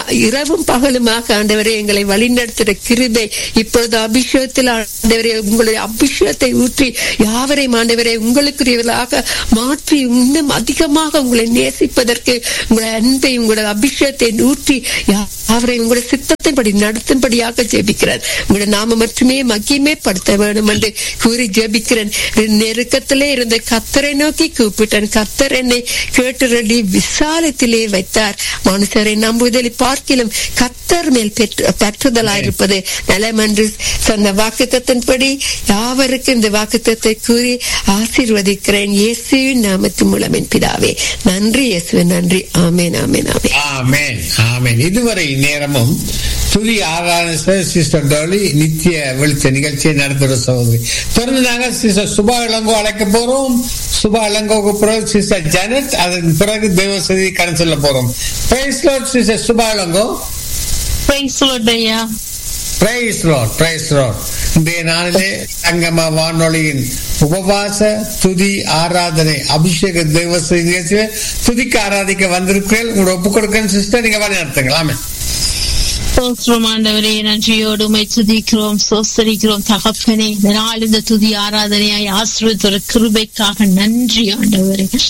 இரவும் பகலுமாக ஆண்டவரே எங்களை வழிநடத்துகிற கிருபை இப்பொழுது அபிஷேகத்தில் ஆண்டவரே உங்களுடைய அபிஷேகத்தை ஊற்றி யாவரையும் ஆண்டவரே உங்களுக்குரியவர்களாக மாற்றி இன்னும் அதிகமாக உங்களை நேசிப்பதற்கு உங்களுடைய அன்பை உங்களுடைய அபிஷேகத்தை ஊற்றி யாவரையும் உங்களுடைய சித்தத்தின்படி நடத்தும்படியாக ஜெபிக்கிறேன் உங்களுடைய நாம மட்டுமே மகிமே படுத்த வேண்டும் என்று கூறி ஜெபிக்கிறேன் நெருக்கத்திலே இருந்த கத்தரை நோக்கி கூப்பிட்டேன் கத்தர் என்னை கேட்டுரடி விசாலத்திலே வைத்தார் மனுஷரை நம்புதலை பார்க்கிலும் கத்தர் மேல் பெற்று பற்றுதலாயிருப்பது நலம் என்று சொன்ன வாக்குத்தத்தின்படி யாவருக்கும் இந்த வாக்குத்தத்தை கூறி ஆசீர்வதிக்கிறேன் இயேசுவின் நாமத்து மூலம் என் பிதாவே நன்றி இயேசுவே நன்றி ஆமேன் ஆமேன் ஆமேன் ஆமென் ஆமென் இதுவரை நேரமும் துதி ஆராதனை சிஸ்டர் டோலி நித்திய வெளிச்ச நிகழ்ச்சியை நடத்துகிற சகோதரி தொடர்ந்து நாங்கள் சிஸ்டர் சுபா இளங்கோ அழைக்க போறோம் சுபா இளங்கோவுக்கு பிறகு சிஸ்டர் ஜனத் அதன் பிறகு தேவசதி கடன் சொல்ல போறோம் praise lord sister Subha Ilango praise ஐயா பிரைஸ் லார்ட் பிரைஸ் லார்ட் இன்றைய நாளிலே சங்கம வானொலியின் உபவாச துதி ஆராதனை அபிஷேக தேவசதி நிகழ்ச்சியில துதிக்கு ஆராதிக்க வந்திருக்கிறேன் உங்களோட ஒப்பு கொடுக்கணும் சிஸ்டர் நீங்க வழி நடத்துங்களாமே சோஸ்திரம் ஆண்டவரே நன்றியோடு உமை துதிக்கிறோம் சோஸ்தரிக்கிறோம் தகப்பனே இந்த நாள் இந்த துதி ஆராதனையாய் ஆசிரியர் கிருபைக்காக நன்றி ஆண்டவரே